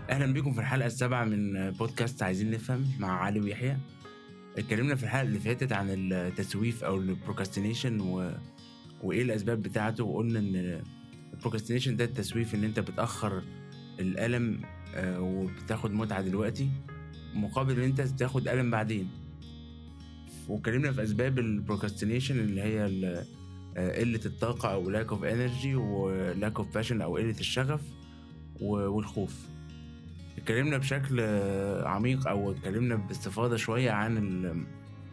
اهلا بيكم في الحلقه السابعه من بودكاست عايزين نفهم مع علي ويحيى اتكلمنا في الحلقه اللي فاتت عن التسويف او البروكاستينيشن و... وايه الاسباب بتاعته وقلنا ان البروكاستينيشن ده التسويف ان انت بتاخر الالم آه، وبتاخد متعه دلوقتي مقابل ان انت تاخد الم بعدين واتكلمنا في اسباب البروكاستينيشن اللي هي ال- آه، قله الطاقه او lack of energy و lack of passion او قله الشغف و- والخوف اتكلمنا بشكل آه، عميق او اتكلمنا باستفاضه شويه عن ال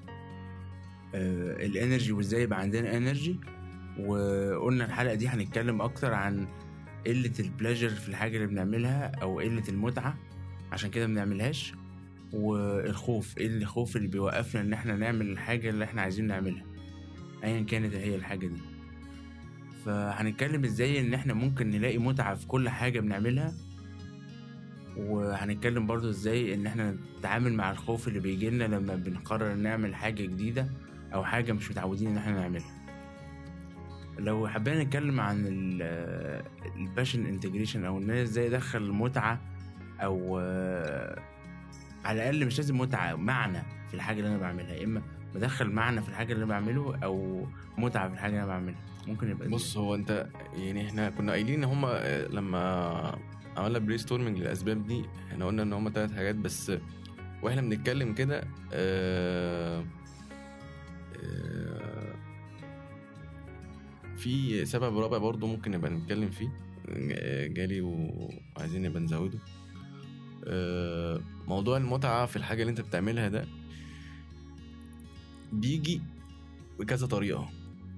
آه، الانرجي وازاي يبقى عندنا انرجي وقلنا الحلقه دي هنتكلم اكتر عن قله البلاجر في الحاجه اللي بنعملها او قله المتعه عشان كده بنعملهاش والخوف ايه الخوف اللي بيوقفنا ان احنا نعمل الحاجه اللي احنا عايزين نعملها ايا كانت هي الحاجه دي فهنتكلم ازاي ان احنا ممكن نلاقي متعه في كل حاجه بنعملها وهنتكلم برضو ازاي ان احنا نتعامل مع الخوف اللي بيجيلنا لما بنقرر نعمل حاجة جديدة او حاجة مش متعودين ان احنا نعملها لو حبينا نتكلم عن الباشن انتجريشن او ان أنا ازاي ادخل متعة او آه، على الاقل مش لازم متعة معنى في الحاجة اللي انا بعملها يا اما بدخل معنى في الحاجة اللي انا بعمله او متعة في الحاجة اللي انا بعملها ممكن يبقى بص هو انت يعني احنا كنا قايلين ان هما آه، لما عملنا بري ستورمنج للاسباب دي احنا قلنا ان هما ثلاث حاجات بس واحنا بنتكلم كده آه، آه، في سبب رابع برضو ممكن نبقى نتكلم فيه آه، جالي وعايزين نبقى نزوده آه، موضوع المتعة في الحاجة اللي انت بتعملها ده بيجي بكذا طريقة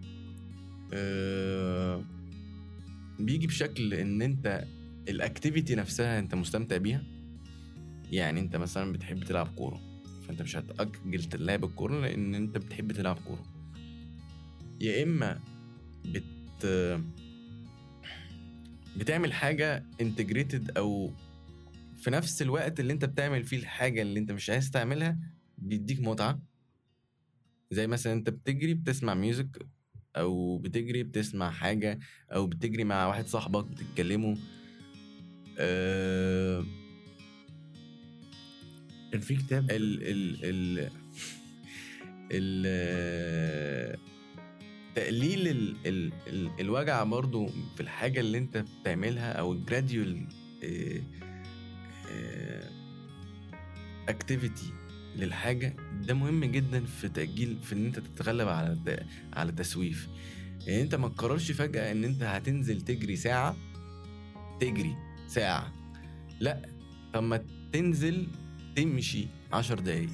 آه، بيجي بشكل ان انت الاكتيفيتي نفسها انت مستمتع بيها يعني انت مثلا بتحب تلعب كوره فانت مش هتأجل لعب الكوره لان انت بتحب تلعب كوره يا اما بت بتعمل حاجه انتجريتد او في نفس الوقت اللي انت بتعمل فيه الحاجه اللي انت مش عايز تعملها بيديك متعه زي مثلا انت بتجري بتسمع ميوزك او بتجري بتسمع حاجه او بتجري مع واحد صاحبك بتتكلموا آه كان في كتاب ال ال ال ال آه، تقليل ال ال ال الوجع برضو في الحاجة اللي انت بتعملها او الجراديول اكتيفيتي للحاجة ده مهم جدا في تأجيل في ان انت تتغلب على الت- على التسويف يعني انت ما تقررش فجأة ان انت هتنزل تجري ساعة تجري ساعة لا طب ما تنزل تمشي عشر دقايق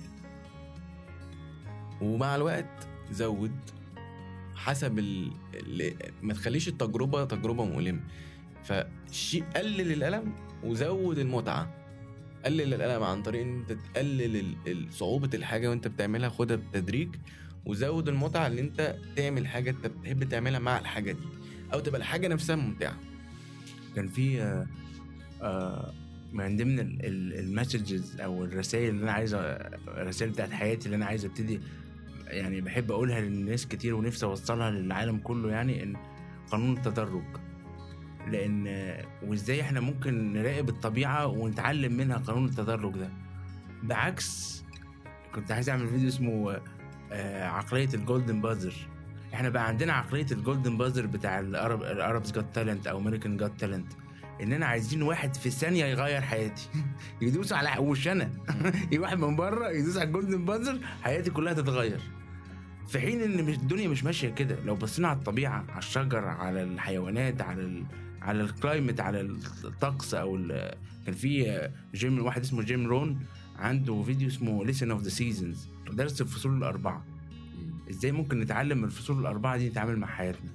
ومع الوقت زود حسب ال... ال... ما تخليش التجربة تجربة مؤلمة فشيء قلل الألم وزود المتعة قلل الألم عن طريق ان انت تقلل ال- ال- صعوبة الحاجة وانت بتعملها خدها بالتدريج وزود المتعة ان انت تعمل حاجة انت بتحب تعملها مع الحاجة دي او تبقى الحاجة نفسها ممتعة كان في آه، آه، من ضمن المسجز او الرسائل اللي انا عايز الرسائل بتاعت حياتي اللي انا عايز ابتدي يعني بحب اقولها للناس كتير ونفسي اوصلها للعالم كله يعني ان قانون التدرج لان آه، وازاي احنا ممكن نراقب الطبيعه ونتعلم منها قانون التدرج ده بعكس كنت عايز اعمل فيديو اسمه آه، عقليه الجولدن بازر احنا بقى عندنا عقليه الجولدن بازر بتاع الارب الاربز جات تالنت او امريكان جات تالنت اننا عايزين واحد في ثانيه يغير حياتي يدوس على وش انا يجي واحد من بره يدوس على الجولدن بازر حياتي كلها تتغير في حين ان مش الدنيا مش ماشيه كده لو بصينا على الطبيعه على الشجر على الحيوانات على ال... على الكلايمت على الطقس او ال... كان في جيم واحد اسمه جيم رون عنده فيديو اسمه ليسن اوف ذا سيزونز درس الفصول الاربعه ازاي ممكن نتعلم من الفصول الاربعه دي نتعامل مع حياتنا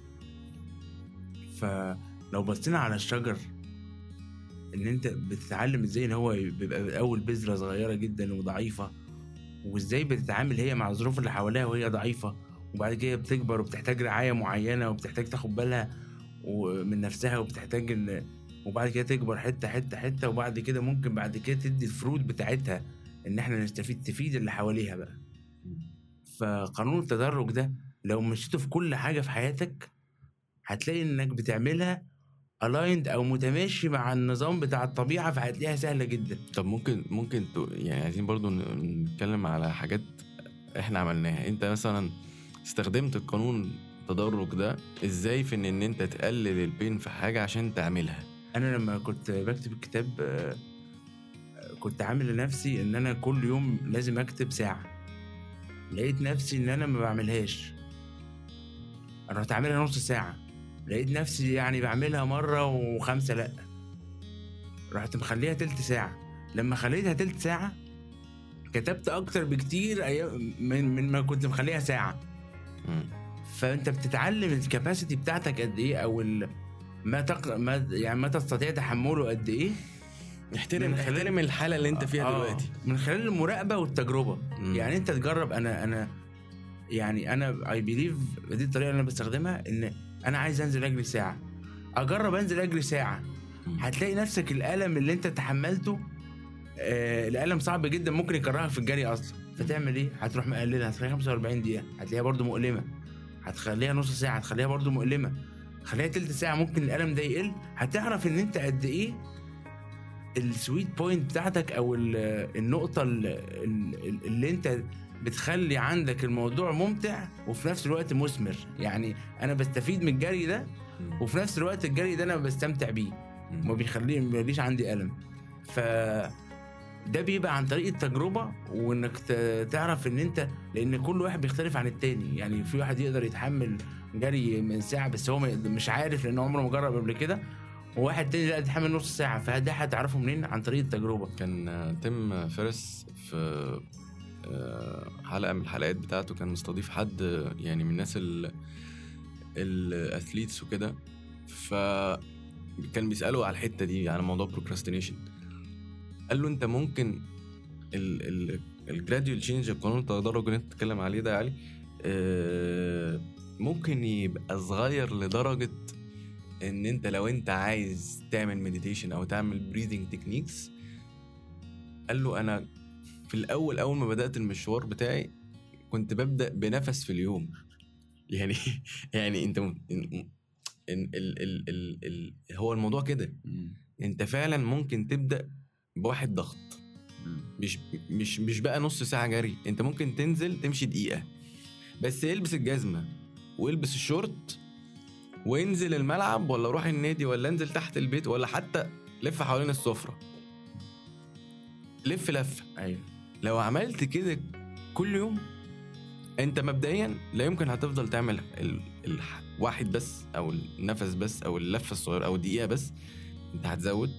فلو بصينا على الشجر ان انت بتتعلم ازاي ان هو بيبقى اول بذره صغيره جدا وضعيفه وازاي بتتعامل هي مع الظروف اللي حواليها وهي ضعيفه وبعد كده بتكبر وبتحتاج رعايه معينه وبتحتاج تاخد بالها من نفسها وبتحتاج ان وبعد كده تكبر حته حته حته وبعد كده ممكن بعد كده تدي الفروت بتاعتها ان احنا نستفيد تفيد اللي حواليها بقى فقانون التدرج ده لو مشيته في كل حاجه في حياتك هتلاقي انك بتعملها الايند او متماشي مع النظام بتاع الطبيعه فهتلاقيها سهله جدا طب ممكن ممكن ت... يعني عايزين برضو ن- نتكلم على حاجات احنا عملناها انت مثلا استخدمت القانون التدرج ده ازاي في ان, إن انت تقلل البين في حاجه عشان تعملها انا لما كنت بكتب الكتاب آه، كنت عامل لنفسي ان انا كل يوم لازم اكتب ساعه لقيت نفسي ان انا ما بعملهاش انا رحت عاملها نص ساعه لقيت نفسي يعني بعملها مره وخمسه لا رحت مخليها تلت ساعه لما خليتها تلت ساعه كتبت اكتر بكتير أيام من من ما كنت مخليها ساعه مم. فانت بتتعلم الكباسيتي بتاعتك قد ايه او ال... ما تق... ما يعني ما تستطيع تحمله قد ايه احترم من خلال- احترم الحاله اللي انت فيها آه، دلوقتي من خلال المراقبه والتجربه مم. يعني انت تجرب انا انا يعني انا اي بليف دي الطريقه اللي انا بستخدمها ان انا عايز انزل اجري ساعه اجرب انزل اجري ساعه مم. هتلاقي نفسك الالم اللي انت تحملته آه الالم صعب جدا ممكن يكرهك في الجري اصلا فتعمل ايه هتروح مقللها هتخليها 45 دقيقه هتلاقيها برضو مؤلمه هتخليها نص ساعه هتخليها برضو مؤلمه خليها تلت ساعه ممكن الالم ده يقل هتعرف ان انت قد ايه السويت بوينت بتاعتك او ال- النقطه ال- ال- اللي انت بتخلي عندك الموضوع ممتع وفي نفس الوقت مثمر يعني انا بستفيد من الجري ده مم. وفي نفس الوقت الجري ده انا بستمتع بيه مم. ما بيخليه ما بيخليش عندي الم ف ده بيبقى عن طريق التجربه وانك ت- تعرف ان انت لان كل واحد بيختلف عن التاني يعني في واحد يقدر يتحمل جري من ساعه بس هو ما يقدر- مش عارف لان عمره ما جرب قبل كده وواحد تاني لا يتحمل نص ساعه فده هتعرفه منين عن طريق التجربه كان آه، تيم فارس في آه، حلقه من الحلقات بتاعته كان مستضيف حد آه، يعني من الناس ال الاثليتس وكده فكان بيساله على الحته دي على موضوع بروكراستينيشن قال له انت ممكن الجراديوال تشينج القانون التدرج اللي انت بتتكلم عليه ده يا علي آه، ممكن يبقى صغير لدرجه ان انت لو انت عايز تعمل مديتيشن او تعمل بريذنج تكنيكس قال له انا في الاول اول ما بدات المشوار بتاعي كنت ببدا بنفس في اليوم يعني يعني انت م- ال ال ال ال ال هو الموضوع كده انت فعلا ممكن تبدا بواحد ضغط مش مش مش بقى نص ساعه جري انت ممكن تنزل تمشي دقيقه بس البس الجزمه والبس الشورت وانزل الملعب ولا روح النادي ولا انزل تحت البيت ولا حتى لف حوالين السفره لف لفه ايوه لو عملت كده كل يوم انت مبدئيا لا يمكن هتفضل تعمل ال- الواحد بس او النفس بس او اللفه الصغيره او الدقيقه بس انت هتزود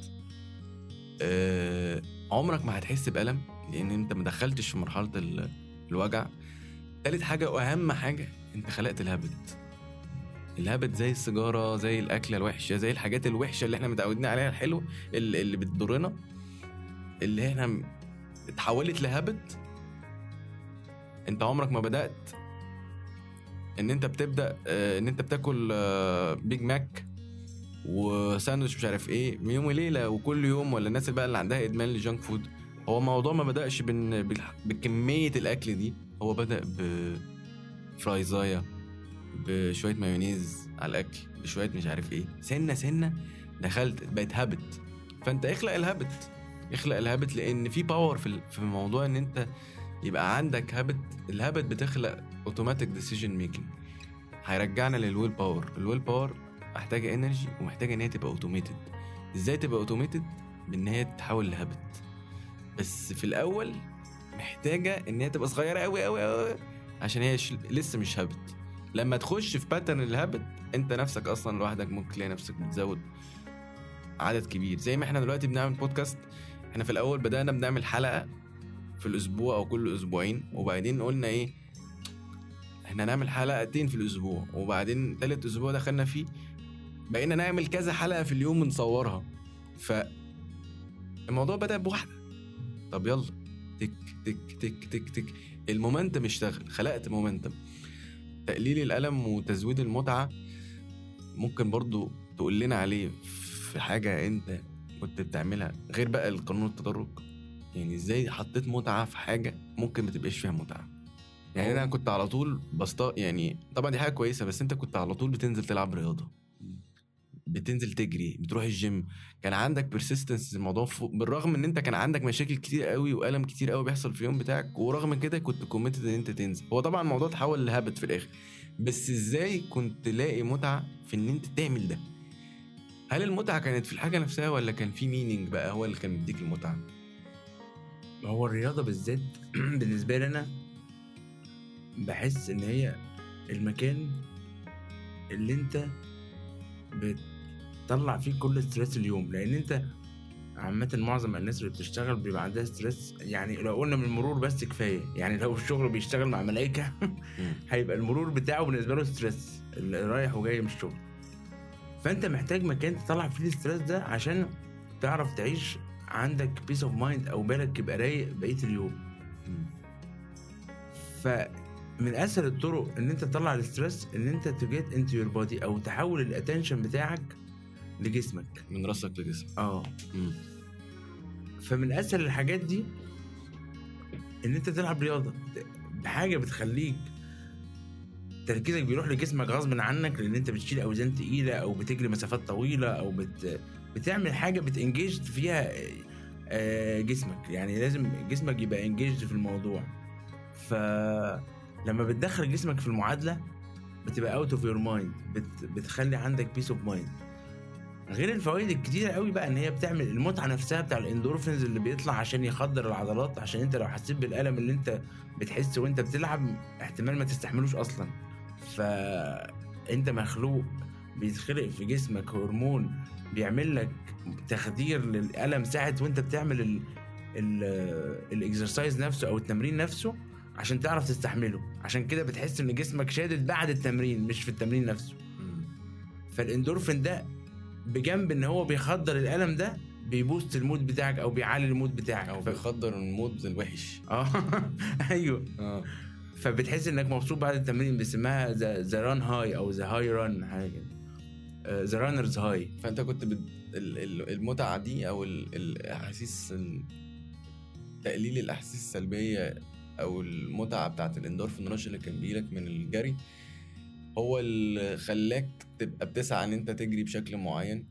آه عمرك ما هتحس بالم لان انت ما دخلتش في مرحله ال- الوجع تالت حاجه واهم حاجه انت خلقت الهابت الهابت زي السيجاره زي الاكله الوحشه زي الحاجات الوحشه اللي احنا متعودين عليها الحلوه اللي, اللي بتضرنا اللي احنا م- اتحولت لهابت انت عمرك ما بدات ان انت بتبدا آه، ان انت بتاكل آه، بيج ماك وساندوتش مش عارف ايه من يوم وليله وكل يوم ولا الناس اللي بقى اللي عندها ادمان للجانك فود هو الموضوع ما بداش بن- بالح- بكميه الاكل دي هو بدا بفرايزايه بشويه مايونيز على الاكل بشويه مش عارف ايه سنه سنه دخلت بقت هابت فانت اخلق الهابت اخلق الهابت لان في باور في ال- في موضوع ان انت يبقى عندك هابت الهابت بتخلق اوتوماتيك ديسيجن ميكنج هيرجعنا للويل باور الويل باور محتاجه انرجي ومحتاجه ان هي تبقى اوتوميتد ازاي تبقى اوتوميتد بان هي تتحول لهابت بس في الاول محتاجه ان هي تبقى صغيره قوي قوي قوي عشان هي ش... لسه مش هابت لما تخش في باترن الهابت انت نفسك اصلا لوحدك ممكن تلاقي نفسك بتزود عدد كبير زي ما احنا دلوقتي بنعمل بودكاست احنا في الاول بدانا بنعمل حلقه في الاسبوع او كل اسبوعين وبعدين قلنا ايه احنا نعمل حلقتين في الاسبوع وبعدين تالت اسبوع دخلنا فيه بقينا نعمل كذا حلقه في اليوم نصورها ف الموضوع بدا بواحده طب يلا تك تك تك تك تك المومنتم اشتغل خلقت مومنتم تقليل الالم وتزويد المتعه ممكن برضو تقول لنا عليه في حاجه انت كنت بتعملها غير بقى القانون التدرج يعني ازاي حطيت متعه في حاجه ممكن ما تبقاش فيها متعه يعني انا كنت على طول بسط يعني طبعا دي حاجه كويسه بس انت كنت على طول بتنزل تلعب رياضه بتنزل تجري بتروح الجيم كان عندك بيرسيستنس الموضوع فوق بالرغم ان انت كان عندك مشاكل كتير قوي والم كتير قوي بيحصل في اليوم بتاعك ورغم كده كنت كوميتد ان انت تنزل هو طبعا الموضوع اتحول لهابت في الاخر بس ازاي كنت تلاقي متعه في ان انت تعمل ده هل المتعه كانت في الحاجه نفسها ولا كان في مينينج بقى هو اللي كان مديك المتعه هو الرياضة بالذات بالنسبة لي أنا بحس إن هي المكان اللي أنت بتطلع فيه كل ستريس اليوم لأن أنت عامة معظم الناس اللي بتشتغل بيبقى عندها ستريس يعني لو قلنا من المرور بس كفاية يعني لو الشغل بيشتغل مع ملايكة هيبقى المرور بتاعه بالنسبة له ستريس اللي رايح وجاي من الشغل فأنت محتاج مكان تطلع فيه الستريس ده عشان تعرف تعيش عندك بيس اوف مايند او بالك يبقى رايق بقيه اليوم فمن اسهل الطرق ان انت تطلع الاسترس ان انت تجيت انت يور بودي او تحول الاتنشن بتاعك لجسمك من راسك لجسمك اه مم. فمن اسهل الحاجات دي ان انت تلعب رياضه بحاجه بتخليك تركيزك بيروح لجسمك غصب عنك لان انت بتشيل اوزان تقيله او بتجري مسافات طويله او بت بتعمل حاجه بتنجيج فيها آه، جسمك يعني لازم جسمك يبقى انجيج في الموضوع فلما بتدخل جسمك في المعادله بتبقى اوت اوف يور مايند بتخلي عندك بيس اوف مايند غير الفوائد الكتيرة قوي بقى ان هي بتعمل المتعة نفسها بتاع الاندورفينز اللي بيطلع عشان يخدر العضلات عشان انت لو حسيت بالألم اللي انت بتحسه وانت بتلعب احتمال ما تستحملوش اصلا فانت مخلوق بيتخلق في جسمك هرمون بيعمل لك تخدير للألم ساعة وانت بتعمل ال ال الاكسرسايز نفسه او التمرين نفسه عشان تعرف تستحمله عشان كده بتحس ان جسمك شادد بعد التمرين مش في التمرين نفسه مم. فالاندورفين ده بجنب ان هو بيخدر الالم ده بيبوست المود بتاعك او بيعلي المود بتاعك او ف- بيخدر المود الوحش اه ايوه اه فبتحس انك مبسوط بعد التمرين بيسمها ذا ران هاي او ذا هاي ران حاجه ذا رانرز هاي فانت كنت بت... ال- ال- المتعه دي او ال- الاحاسيس ال- تقليل الاحاسيس السلبيه او المتعه بتاعت الاندورفين رش اللي كان بيجيلك من الجري هو اللي خلاك تبقى بتسعى ان انت تجري بشكل معين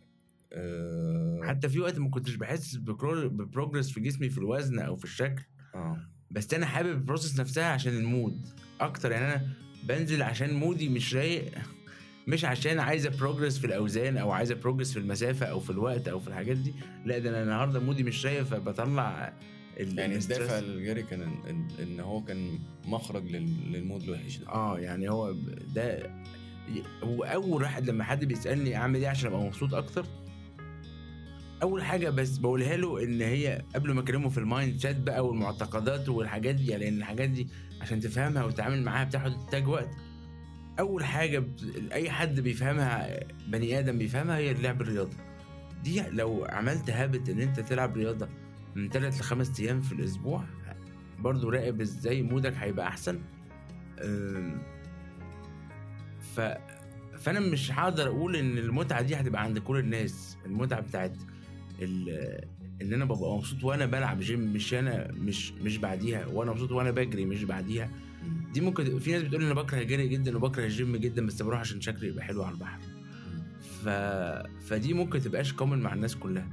آه... حتى في وقت ما كنتش بحس ببرو- ببروجرس في جسمي في الوزن او في الشكل اه بس انا حابب البروسيس نفسها عشان المود اكتر يعني انا بنزل عشان مودي مش رايق مش عشان عايز بروجرس في الاوزان او عايز بروجرس في المسافه او في الوقت او في الحاجات دي لا ده انا النهارده مودي مش رايق فبطلع ال- يعني الستريس. الدافع للجري كان ان, إن, إن هو كان مخرج لل... للمود الوحش ده اه يعني هو ب- ده هو اول واحد لما حد بيسالني اعمل ايه عشان ابقى مبسوط اكتر اول حاجه بس بقولها له ان هي قبل ما اكلمه في المايند سيت بقى والمعتقدات والحاجات دي يعني لان الحاجات دي عشان تفهمها وتتعامل معاها بتاخد تحتاج وقت اول حاجه ب... اي حد بيفهمها بني ادم بيفهمها هي لعب الرياضه دي لو عملت هابت ان انت تلعب رياضه من ثلاث لخمس ايام في الاسبوع برضو راقب ازاي مودك هيبقى احسن أم، ف فانا مش هقدر اقول ان المتعه دي هتبقى عند كل الناس المتعه بتاعت ال- ان انا ببقى مبسوط وانا بلعب جيم مش انا مش مش بعديها وانا مبسوط وانا بجري مش بعديها مم. دي ممكن في ناس بتقول انا بكره الجري جدا وبكره الجيم جدا بس بروح عشان شكلي يبقى حلو على البحر ف... فدي ممكن تبقاش كومن مع الناس كلها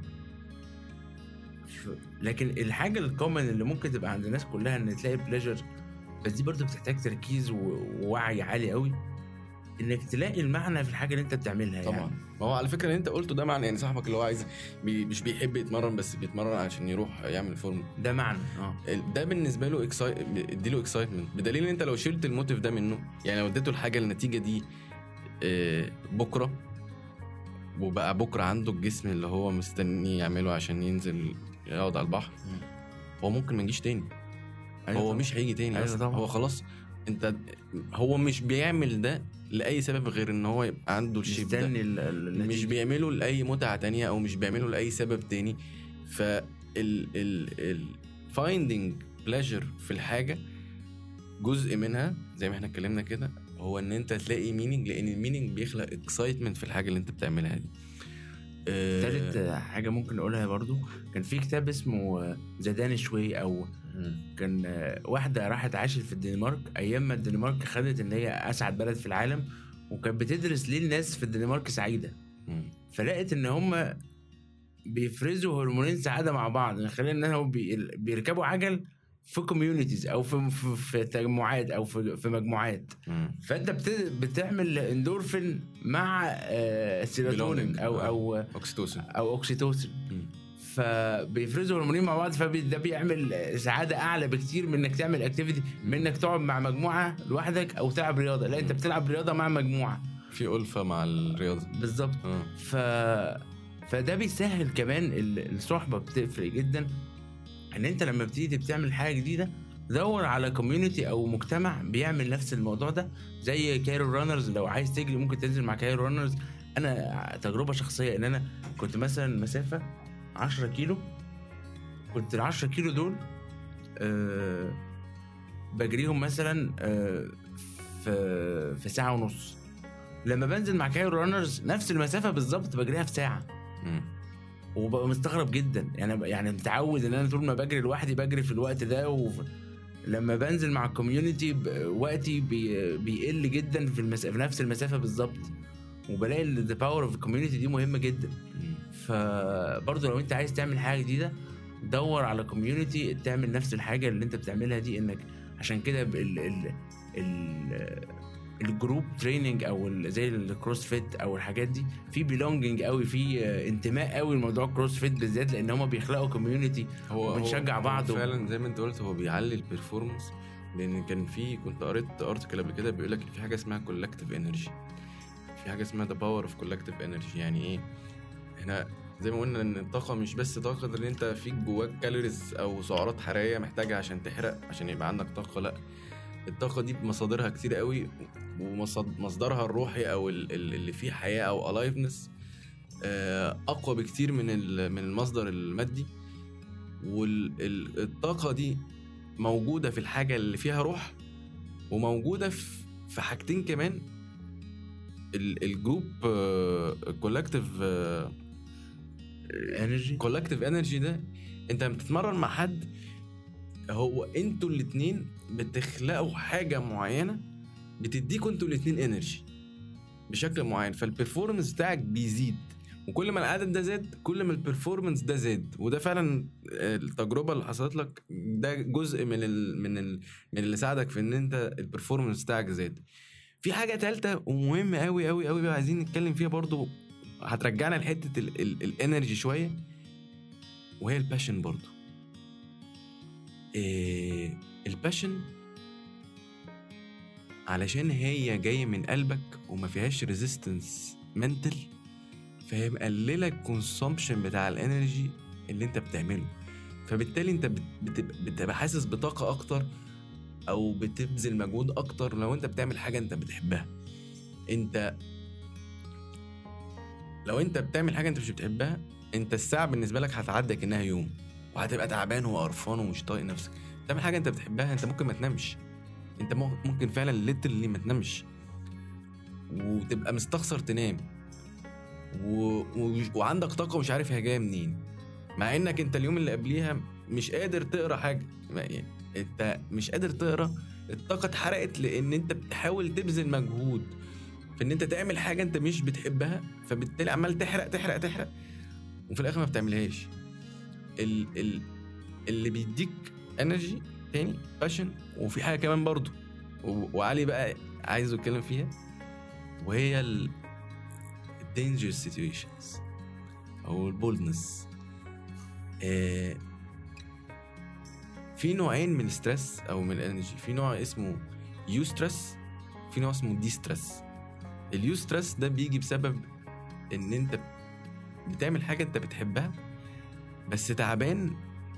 ف... لكن الحاجه الكومن اللي ممكن تبقى عند الناس كلها ان تلاقي بليجر بس دي برضه بتحتاج تركيز و... ووعي عالي قوي انك تلاقي المعنى في الحاجه اللي انت بتعملها طبعا يعني. ما هو على فكره اللي انت قلته ده معنى يعني صاحبك اللي هو عايز بي مش بيحب يتمرن بس بيتمرن عشان يروح يعمل فورم ده معنى اه ده بالنسبه له اكسايت اديله اكسايتمنت بدليل ان انت لو شلت الموتيف ده منه يعني لو اديته الحاجه النتيجه دي آه، بكره وبقى بكره عنده الجسم اللي هو مستني يعمله عشان ينزل يقعد على البحر هو ممكن ما يجيش تاني أيوة هو طبعاً. مش هيجي تاني أيوة أصلاً. طبعاً. هو خلاص انت هو مش بيعمل ده لاي سبب غير ان هو يبقى عنده الشيب ده مستني ال- ال- مش النتيجة. بيعملوا لاي متعه تانية او مش بيعملوا لاي سبب تاني ف ال ال ال finding pleasure في الحاجه جزء منها زي ما احنا اتكلمنا كده هو ان انت تلاقي مينينج لان المينينج بيخلق اكسايتمنت في الحاجه اللي انت بتعملها دي آه، تالت حاجه ممكن اقولها برضو كان في كتاب اسمه ذا دانش واي او مم. كان آه، واحده راحت عاشت في الدنمارك ايام ما الدنمارك خدت ان هي اسعد بلد في العالم وكانت بتدرس ليه الناس في الدنمارك سعيده مم. فلقيت ان هم بيفرزوا هرمونين سعاده مع بعض من خلال ان هم بي- بيركبوا عجل في كوميونيتيز او في في, في تجمعات او في, في مجموعات مم. فانت بت- بتعمل اندورفين مع آه، سيروتونين Belonging. او آه. او اوكسيتوسين او اوكسيتوسين مم. فبيفرزوا هرمونين مع بعض فده بيعمل سعاده اعلى بكتير من انك تعمل اكتيفيتي من انك تقعد مع مجموعه لوحدك او تلعب رياضه لا انت مم. بتلعب رياضه مع مجموعه في ألفة مع الرياضة بالظبط اه ف فده بيسهل كمان ال- الصحبه بتفرق جدا ان انت لما بتيجي بتعمل حاجه جديده دور على كوميونتي او مجتمع بيعمل نفس الموضوع ده زي كايرو رانرز لو عايز تجري ممكن تنزل مع كايرو رانرز انا تجربه شخصيه ان انا كنت مثلا مسافه 10 كيلو كنت ال 10 كيلو دول أه بجريهم مثلا أه في في ساعه ونص لما بنزل مع كايرو رانرز نفس المسافه بالظبط بجريها في ساعه مم. وببقى مستغرب جدا يعني يعني متعود ان انا طول ما بجري لوحدي بجري في الوقت ده و... لما بنزل مع الكوميونتي ب- وقتي بي... بيقل جدا في, المس... في نفس المسافه بالظبط وبلاقي ذا باور اوف الكوميونتي دي مهمه جدا مم. فبرضه لو انت عايز تعمل حاجه جديده دور على كوميونتي تعمل نفس الحاجه اللي انت بتعملها دي انك عشان كده ب- ال ال ال الجروب تريننج او ال- زي الكروس فيت او الحاجات دي في بيلونجنج قوي في آه، انتماء قوي لموضوع الكروس فيت بالذات لان هم بيخلقوا كوميونتي هو وبنشجع هو- بعض هو و- فعلا زي ما انت قلت هو بيعلي البرفورمانس لان كان في كنت قريت ارتكل قبل كده بيقول لك في حاجه اسمها كولكتيف انرجي في حاجه اسمها ذا باور اوف كولكتيف انرجي يعني ايه احنا زي ما قلنا ان الطاقه مش بس طاقه ان انت فيك جواك كالوريز او سعرات حراريه محتاجه عشان تحرق عشان يبقى عندك طاقه لا الطاقه دي بمصادرها كتير قوي ومصدرها الروحي او ال- ال- اللي فيه حياه او الايفنس اقوى بكتير من ال- من المصدر المادي والطاقه دي موجوده في الحاجه اللي فيها روح وموجوده في في حاجتين كمان ال- الجروب كولكتيف انرجي كولكتيف انرجي ده انت لما بتتمرن مع حد هو انتوا الاتنين بتخلقوا حاجه معينه بتديكوا انتوا الاتنين انرجي بشكل معين فالبرفورمانس بتاعك بيزيد وكل ما العدد ده زاد كل ما البرفورمانس ده زاد وده فعلا آه، التجربه اللي حصلت لك ده جزء من ال من ال من اللي ساعدك في ان انت البرفورمانس بتاعك زاد في حاجه تالتة ومهمه قوي قوي قوي بقى عايزين نتكلم فيها برضو هترجعنا لحته ال- ال- الانرجي شويه وهي الباشن برضو إيه الباشن علشان هي جايه من قلبك وما فيهاش ريزيستنس منتل فهي مقلله الكونسومشن بتاع الانرجي اللي انت بتعمله فبالتالي انت بت- بتبقى, بتبقى حاسس بطاقه اكتر او بتبذل مجهود اكتر لو انت بتعمل حاجه انت بتحبها انت لو انت بتعمل حاجه انت مش بتحبها انت الساعه بالنسبه لك هتعدي كانها يوم وهتبقى تعبان وقرفان ومش طايق نفسك تعمل حاجه انت بتحبها انت ممكن ما تنامش انت مو- ممكن فعلا ليترلي ما تنامش وتبقى مستخسر تنام و... و... وعندك طاقه مش عارف هي جايه منين مع انك انت اليوم اللي قبليها مش قادر تقرا حاجه ما- يعني انت مش قادر تقرا الطاقه اتحرقت لان انت بتحاول تبذل مجهود في ان انت تعمل حاجه انت مش بتحبها فبالتالي عمال تحرق تحرق تحرق وفي الاخر ما بتعملهاش ال ال اللي بيديك انرجي تاني باشن وفي حاجه كمان برضو و- وعلي بقى عايز اتكلم فيها وهي ال dangerous situations او البولدنس آه في نوعين من الستريس او من الانرجي في نوع اسمه يو ستريس في نوع اسمه دي ستريس اليو ستريس ده بيجي بسبب ان انت بتعمل حاجه انت بتحبها بس تعبان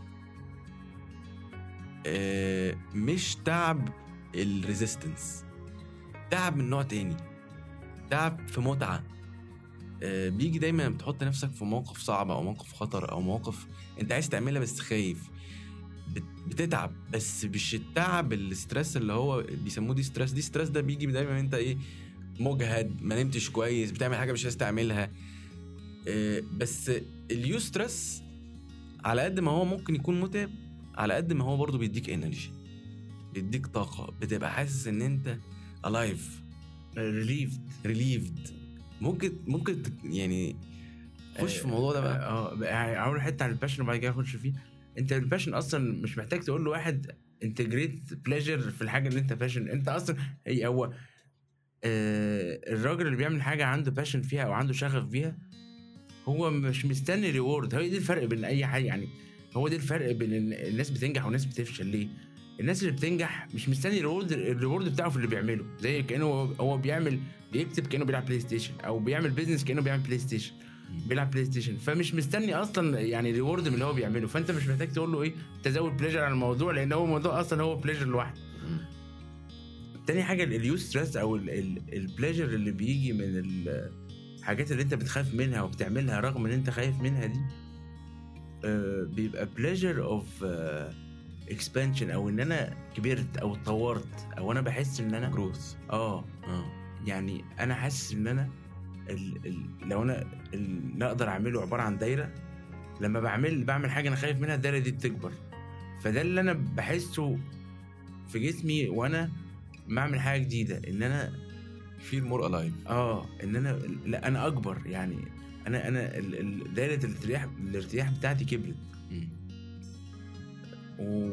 آه، مش تعب الريزيستنس تعب من نوع تاني تعب في متعه آه، بيجي دايما لما بتحط نفسك في موقف صعب او موقف خطر او موقف انت عايز تعملها بس خايف بت- بتتعب بس مش التعب الستريس اللي هو بيسموه دي ستريس دي ستريس ده بيجي دايما انت ايه مجهد ما نمتش كويس بتعمل حاجه مش عايز تعملها آه، بس اليو ستريس على قد ما هو ممكن يكون متعب على قد ما هو برضه بيديك انرجي بيديك طاقه بتبقى حاسس ان انت الايف ريليفد ريليفد ممكن ممكن تك- يعني خش في الموضوع ده بقى اه بقى اول حته عن الباشن وبعد كده اخش فيه انت الباشن اصلا مش محتاج تقول له واحد انتجريت بليجر في الحاجه اللي انت باشن انت اصلا هي هو آه الراجل اللي بيعمل حاجه عنده باشن فيها او عنده شغف فيها هو مش مستني ريورد هو دي الفرق بين اي حاجه يعني هو ده الفرق بين إن الناس بتنجح والناس بتفشل ليه الناس اللي بتنجح مش مستني الريورد الريورد بتاعه في اللي بيعمله زي كانه هو- هو بيعمل بيكتب كانه بيلعب بلاي ستيشن او بيعمل بيزنس كانه بيعمل بلاي ستيشن بيلعب بلاي ستيشن فمش مستني اصلا يعني ريورد من اللي هو بيعمله فانت مش محتاج تقول له ايه تزود بليجر على الموضوع لان هو الموضوع اصلا هو بليجر لوحده مم. تاني حاجه اليو ستريس او البليجر اللي بيجي من الحاجات اللي انت بتخاف منها وبتعملها رغم ان انت خايف منها دي آه، بيبقى بليجر اوف اكسبانشن او ان انا كبرت او اتطورت او انا بحس ان انا جروث اه اه يعني انا حاسس ان انا ال ال لو انا اللي اقدر اعمله عباره عن دايره لما بعمل بعمل حاجه انا خايف منها الدايره دي بتكبر فده اللي انا بحسه في جسمي وانا بعمل حاجه جديده ان انا فيل مور الايف اه ان انا لا انا اكبر يعني انا انا ال- ال- دايره الارتياح الارتياح بتاعتي كبرت و...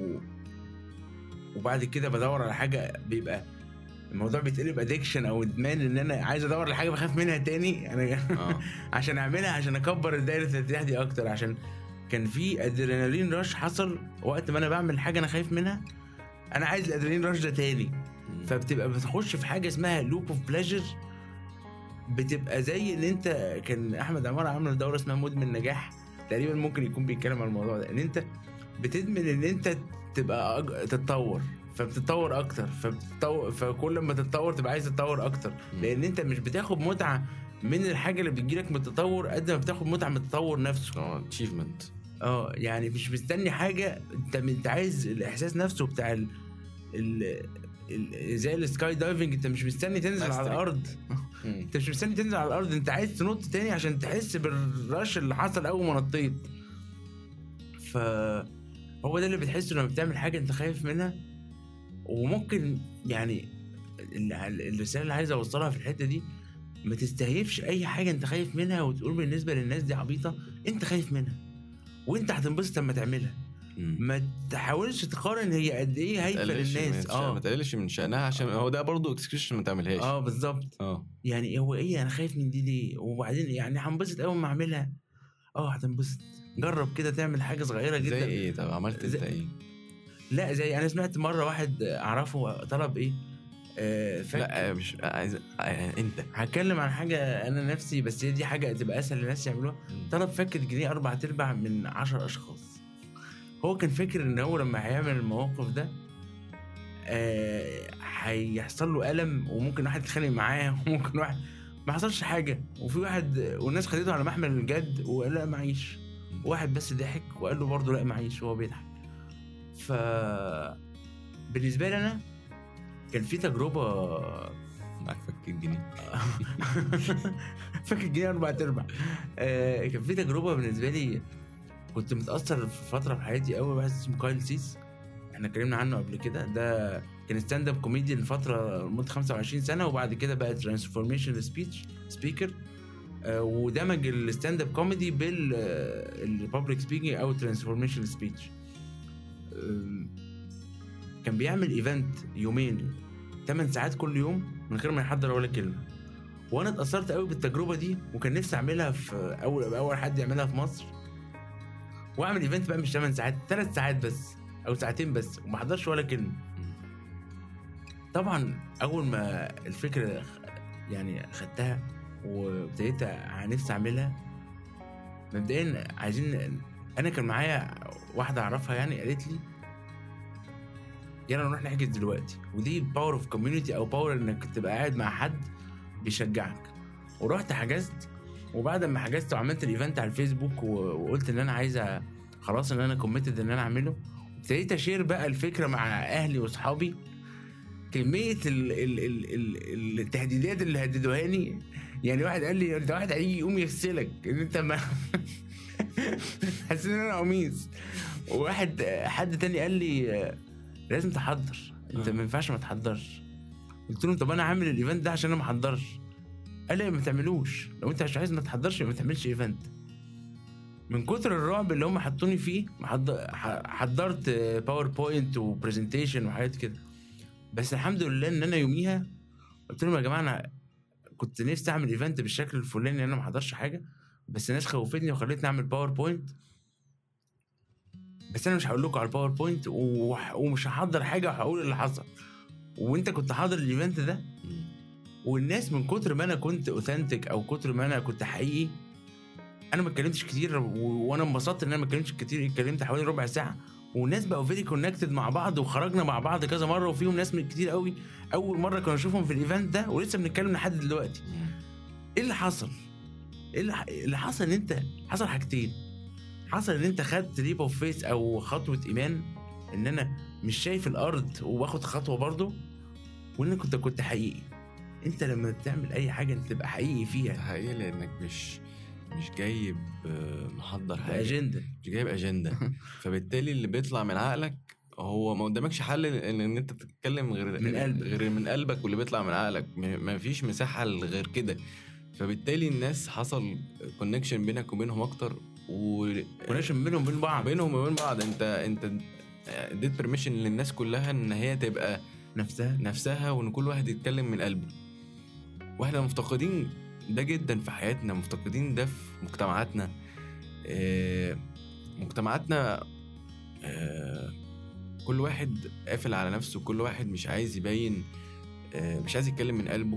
وبعد كده بدور على حاجه بيبقى الموضوع بيتقلب ادكشن او ادمان ان انا عايز ادور على حاجه بخاف منها تاني انا اه عشان اعملها عشان اكبر دايره الارتياح دي اكتر عشان كان في ادرينالين رش حصل وقت ما انا بعمل حاجه انا خايف منها انا عايز الادرينالين رش ده تاني مم. فبتبقى بتخش في حاجه اسمها لوب اوف بليجر بتبقى زي ان انت كان احمد عمار عامل دوره اسمها مدمن نجاح تقريبا ممكن يكون بيتكلم عن الموضوع ده ان انت بتدمن ان انت تبقى أج... تتطور فبتتطور اكتر فبتتطور فكل ما تتطور تبقى عايز تتطور اكتر مم. لان انت مش بتاخد متعه من الحاجه اللي بتجيلك من التطور قد ما بتاخد متعه من التطور نفسه اه اتشيفمنت اه يعني مش مستني حاجه انت انت عايز الاحساس نفسه بتاع ال... ال... ال... زي السكاي دايفنج انت مش مستني تنزل على أستري. الارض انت مش مستني تنزل على الارض انت عايز تنط تاني عشان تحس بالرش اللي حصل اول ما نطيت ف هو ده اللي بتحسه لما بتعمل حاجه انت خايف منها وممكن يعني ال- الرساله اللي عايز اوصلها في الحته دي ما تستهيفش اي حاجه انت خايف منها وتقول بالنسبه للناس دي عبيطه انت خايف منها وانت هتنبسط لما تعملها ما تحاولش تقارن هي قد ايه هايفه تقللش للناس من اه ما تقللش من شأنها عشان هو ده برضه اكسكيوشن ما تعملهاش اه بالظبط اه يعني هو ايه انا خايف من دي ليه وبعدين يعني هنبسط اول ما اعملها اه هتنبسط جرب كده تعمل حاجه صغيره زي جدا ايه طب عملت زي- انت ايه؟ لا زي انا سمعت مره واحد اعرفه طلب ايه آه فك... لا مش عايز آه، انت هتكلم عن حاجه انا نفسي بس هي دي حاجه تبقى اسهل للناس يعملوها طلب فكة جنيه أربع أرباع من عشر أشخاص هو كان فاكر إن هو لما هيعمل الموقف ده آه، هيحصل له ألم وممكن واحد يتخانق معاه وممكن واحد ما حصلش حاجة وفي واحد والناس خدته على محمل الجد وقال لا معيش واحد بس ضحك وقال له برضه لا معيش وهو بيضحك ف بالنسبة لي أنا كان في تجربة معاك فك الجنيه فاكر جنيه اربع ارباع آه كان في تجربه بالنسبه لي كنت متاثر في فتره في حياتي قوي واحد اسمه كايل سيس احنا اتكلمنا عنه قبل كده ده كان ستاند اب كوميديان فتره لمده 25 سنه وبعد كده بقى ترانسفورميشن سبيتش سبيكر ودمج الستاند اب كوميدي بالبابليك سبيكينج او ترانسفورميشن سبيتش كان بيعمل ايفنت يومين 8 ساعات كل يوم من غير ما يحضر ولا كلمه وانا اتاثرت قوي بالتجربه دي وكان نفسي اعملها في اول اول حد يعملها في مصر واعمل ايفنت بقى مش 8 ساعات 3 ساعات بس او ساعتين بس وما احضرش ولا كلمه طبعا اول ما الفكره يعني خدتها وابتديت نفسي اعملها مبدئيا عايزين انا كان معايا واحده اعرفها يعني قالت لي يلا نروح نحجز دلوقتي ودي باور اوف كوميونتي او باور انك تبقى قاعد مع حد بيشجعك ورحت حجزت وبعد ما حجزت وعملت الايفنت على الفيسبوك و- وقلت ان انا عايزه خلاص ان انا كوميتد ان انا اعمله ابتديت اشير بقى الفكره مع اهلي واصحابي كميه ال ال ال ال التهديدات اللي هددوهاني يعني واحد قال لي انت واحد هيجي يقوم يغسلك ان انت ما حسيت ان انا قميص وواحد حد تاني قال لي آه، لازم تحضر انت آه. ما ينفعش ما تحضرش قلت لهم طب انا عامل الايفنت ده عشان انا ما احضرش قال لي ما تعملوش لو انت مش عايز ما تحضرش ما تعملش ايفنت من كتر الرعب اللي هم حطوني فيه محض- ح- حضرت باوربوينت وبرزنتيشن وحاجات كده بس الحمد لله ان انا يوميها قلت لهم يا جماعه انا كنت نفسي اعمل ايفنت بالشكل الفلاني انا ما حضرش حاجه بس الناس خوفتني وخلتني اعمل باوربوينت بس انا مش هقول لكم على الباوربوينت وح- ومش هحضر حاجه وهقول اللي حصل وانت كنت حاضر الايفنت ده مم. والناس من كتر ما انا كنت اوثنتك او كتر ما انا كنت حقيقي انا ما اتكلمتش كتير و... وانا انبسطت ان انا ما اتكلمتش كتير اتكلمت حوالي ربع ساعه والناس بقوا فيري كونكتد مع بعض وخرجنا مع بعض كذا مره وفيهم ناس من كتير قوي اول مره كنا نشوفهم في الايفنت ده ولسه بنتكلم لحد دلوقتي مم. ايه اللي حصل؟ ايه اللي, ح- اللي حصل ان انت حصل حاجتين حصل ان انت خدت ليب اوف فيس او خطوه ايمان ان انا مش شايف الارض وباخد خطوه برضه وان انا كنت كنت حقيقي انت لما بتعمل اي حاجه انت تبقى حقيقي ده فيها حقيقي لانك مش مش جايب آه، محضر حاجه باجنده مش جايب اجنده فبالتالي اللي بيطلع من عقلك هو ما قدامكش حل ان ان انت تتكلم غير من قلبك. غير من قلبك واللي بيطلع من عقلك م- ما فيش مساحه غير كده فبالتالي الناس حصل كونكشن بينك وبينهم اكتر و كونكشن بينهم وبين بعض بينهم وبين بعض انت انت اديت بيرميشن للناس كلها ان هي تبقى نفسها نفسها وان كل واحد يتكلم من قلبه واحنا مفتقدين ده جدا في حياتنا مفتقدين ده في مجتمعاتنا آه، مجتمعاتنا آه، كل واحد قافل على نفسه كل واحد مش عايز يبين آه، مش عايز يتكلم من قلبه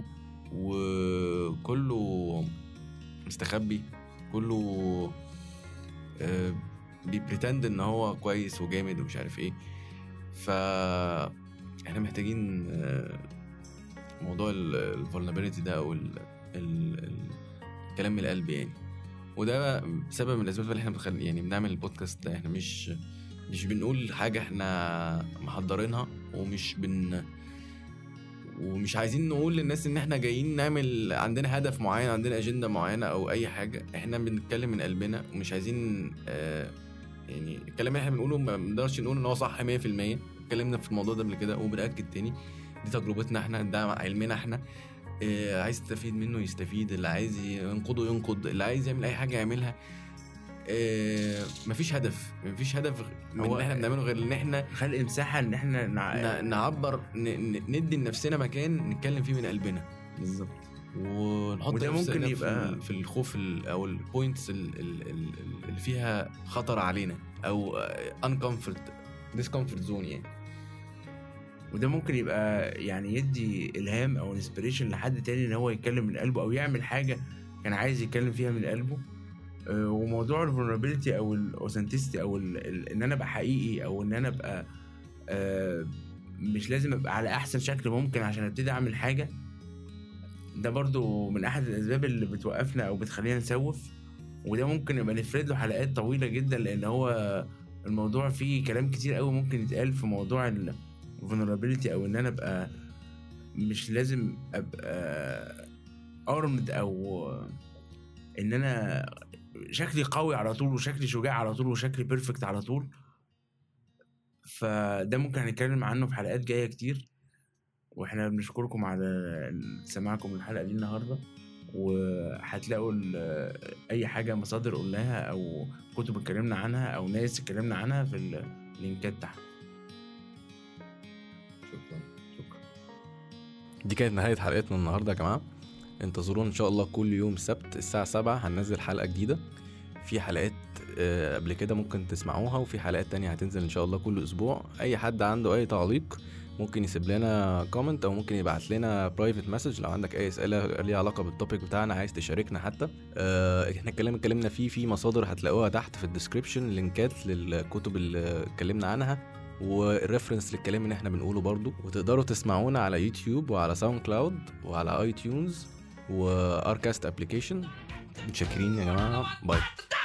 وكله مستخبي كله آه، بيبريتند ان هو كويس وجامد ومش عارف ايه ف احنا محتاجين آه، موضوع الفولنربيلتي ده او ال ال ال الكلام من القلب يعني وده سبب من الاسباب اللي احنا بنخلي يعني بنعمل البودكاست ده احنا مش مش بنقول حاجه احنا محضرينها ومش بن ومش عايزين نقول للناس ان احنا جايين نعمل عندنا هدف معين عندنا اجنده معينه او اي حاجه احنا بنتكلم من قلبنا ومش عايزين آه يعني الكلام اللي احنا بنقوله ما بنقدرش نقول ان هو صح 100% اتكلمنا في الموضوع ده قبل كده وبنأكد تاني دي تجربتنا احنا ده علمنا احنا آه عايز يستفيد منه يستفيد اللي عايز ينقده ينقد اللي عايز يعمل اي حاجه يعملها آه مفيش هدف مفيش هدف من هو- اللي احنا بنعمله غير ان احنا خلق مساحه ان احنا نع... ن- نعبر ن- ن- ندي لنفسنا مكان نتكلم فيه من قلبنا بالظبط ونحط وده نفسنا ممكن في يبقى- ال- في الخوف ال- او البوينتس اللي فيها خطر علينا او انكمفورت ديسكمفورت زون يعني وده ممكن يبقى يعني يدي الهام او انسبريشن لحد تاني ان هو يتكلم من قلبه او يعمل حاجه كان عايز يتكلم فيها من قلبه آه، وموضوع الفولنربيلتي او الاوثنتستي او ال- ال- ان انا ابقى حقيقي او ان انا ابقى آه، مش لازم ابقى على احسن شكل ممكن عشان ابتدي اعمل حاجه ده برضو من احد الاسباب اللي بتوقفنا او بتخلينا نسوف وده ممكن يبقى نفرد له حلقات طويله جدا لان هو الموضوع فيه كلام كتير قوي ممكن يتقال في موضوع الفولنربيلتي او ان انا ابقى مش لازم ابقى ارمد او ان انا شكلي قوي على طول وشكلي شجاع على طول وشكلي بيرفكت على طول فده ممكن هنتكلم عنه في حلقات جايه كتير واحنا بنشكركم على سماعكم الحلقه دي النهارده وهتلاقوا ال- اي حاجه مصادر قلناها او كتب اتكلمنا عنها او ناس اتكلمنا عنها في اللينكات تحت شكرا شكرا دي كانت نهاية حلقتنا النهاردة يا جماعة انتظرونا ان شاء الله كل يوم سبت الساعة سبعة هننزل حلقة جديدة في حلقات آه، قبل كده ممكن تسمعوها وفي حلقات تانية هتنزل ان شاء الله كل اسبوع اي حد عنده اي تعليق ممكن يسيب لنا كومنت او ممكن يبعت لنا برايفت مسج لو عندك اي اسئله ليها علاقه بالتوبيك بتاعنا عايز تشاركنا حتى آه، احنا الكلام اللي اتكلمنا فيه في مصادر هتلاقوها تحت في الديسكريبشن لينكات للكتب اللي اتكلمنا عنها والريفرنس للكلام اللي احنا بنقوله برضو وتقدروا تسمعونا على يوتيوب وعلى ساوند كلاود وعلى اي تيونز واركاست ابلكيشن متشكرين يا جماعه باي